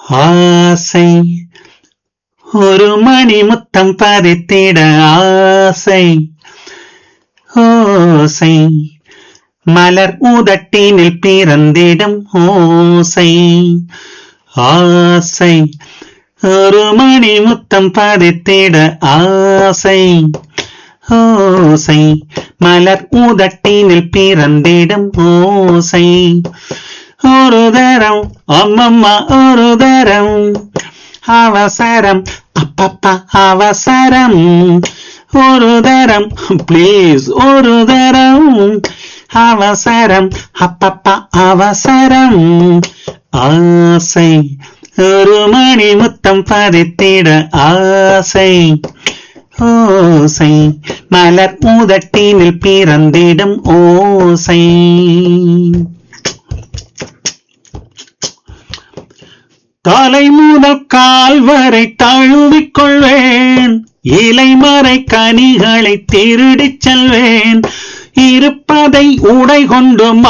ஆசை ஒரு மணி முத்தம் பதித்திட ஆசை ஓசை மலர் உதட்டினில் பிறந்திடும் ஓசை ஆசை ஒரு மணி முத்தம் பதித்திட ஆசை ஓசை மலர் உதட்டினில் பிறந்திடும் ஓசை ஒரு தரம் அம்மம்மா ஒரு தரம் அவசரம் அப்பப்பா அவசரம் ஒரு தரம் ப்ளீஸ் ஒரு தரம் அவசரம் அப்பப்பா அவசரம் ஆசை ஒரு மணி முத்தம் பதித்திட ஆசை ஓசை மலர் உதட்டினில் பிறந்திடும் ஓசை தலை முதல் கால் வரை தழுவிக் கொள்வேன் இலைமறை கனிகளை திருடிச் செல்வேன் இருப்பதை உடை கொண்டு